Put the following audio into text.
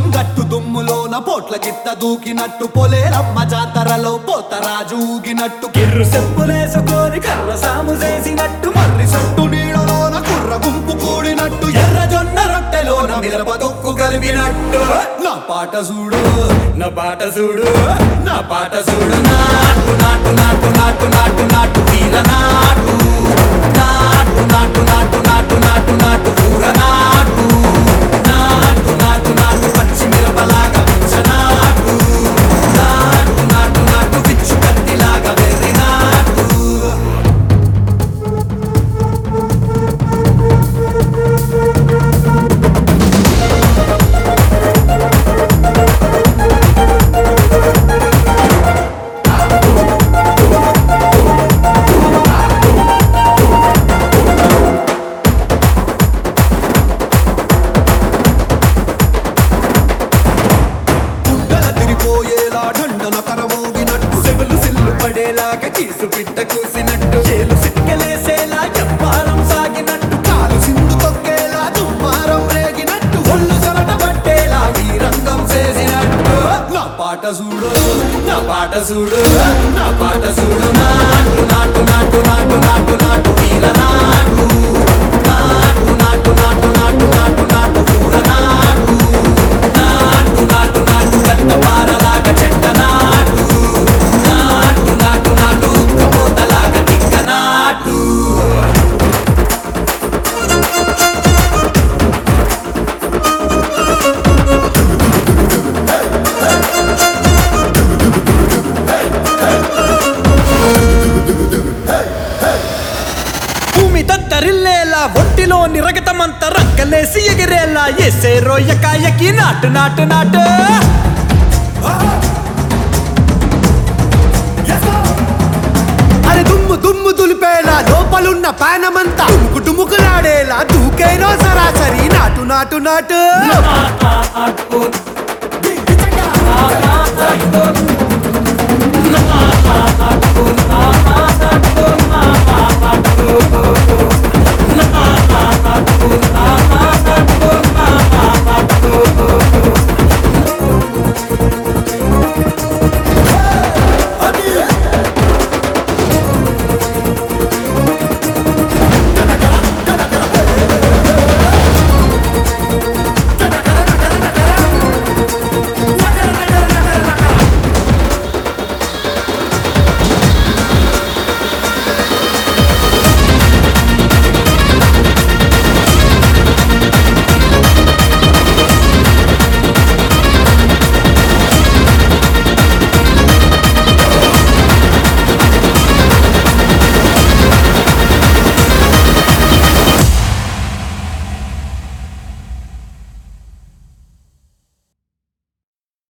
గట్టు దుమ్ములోన పోట్ల గిత్త దూకినట్టు పొలేరమ్మ జాతరలో పోతరాజు ఊగినట్టు కిర్రు సెప్పులేసుకొని కర్ర సాము చేసినట్టు మర్రి సొట్టు నీడలోన కుర్ర గుంపు కూడినట్టు ఎర్ర జొన్న రొట్టెలోన మిరప దొక్కు కలిపినట్టు నా పాట చూడు నా పాట చూడు నా పాట చూడు నాటు నాటు నాటు నాటు నాటు నాటు తీర నాటు నాటు నాటు నాటు నాటు నాటు నాటు కూర నాటు నాటు నాటు నాటు పచ్చి మిరపలాగా పిచ్చ నాటు నాటు నాటు నాటు పిచ్చు కత్తిలాగా వెర్రి నాటు గుడ్డల తిరిపోయేలా దండన కరమోగినట్టు సెవులు సిల్లు పడేలాగా కీసు పిట్ట కూసినట్టు చేలు సిక్కలేసేలా చెప్పారం సాగినట్టు కాలు సిండు తొక్కేలా దుమ్మారం రేగినట్టు ఒళ్ళు చెమట పట్టేలా ఈ రంగం చేసినట్టు నా పాట చూడు నా పాట చూడు నా పాట చూడు నాటు నాటు నాటు నాటు నాటు నాటు వీర నాటు నాటు నాటు నాటు నాటు నాటు నాటు కూర నాటు నాటు నాటు నాటు గట్ట పారలాగా చెట్ట నాటు నాటు నాటు నాటు ఉక్కబోతలాగా తిక్క నాటు భూమి దద్దరిల్లేలా ఒంటిలో నిరగతమంత రక్కలేసి ఎగిరేలా ఎసే రోయకాయకి నాటు నాటు నాటు అరే దుమ్ము దుమ్ము దులిపేలా లోపలున్న పానమంతా డుముకు డుముకులాడేలా దూకేనో సరాసరి నాటు నాటు నాటు నాటు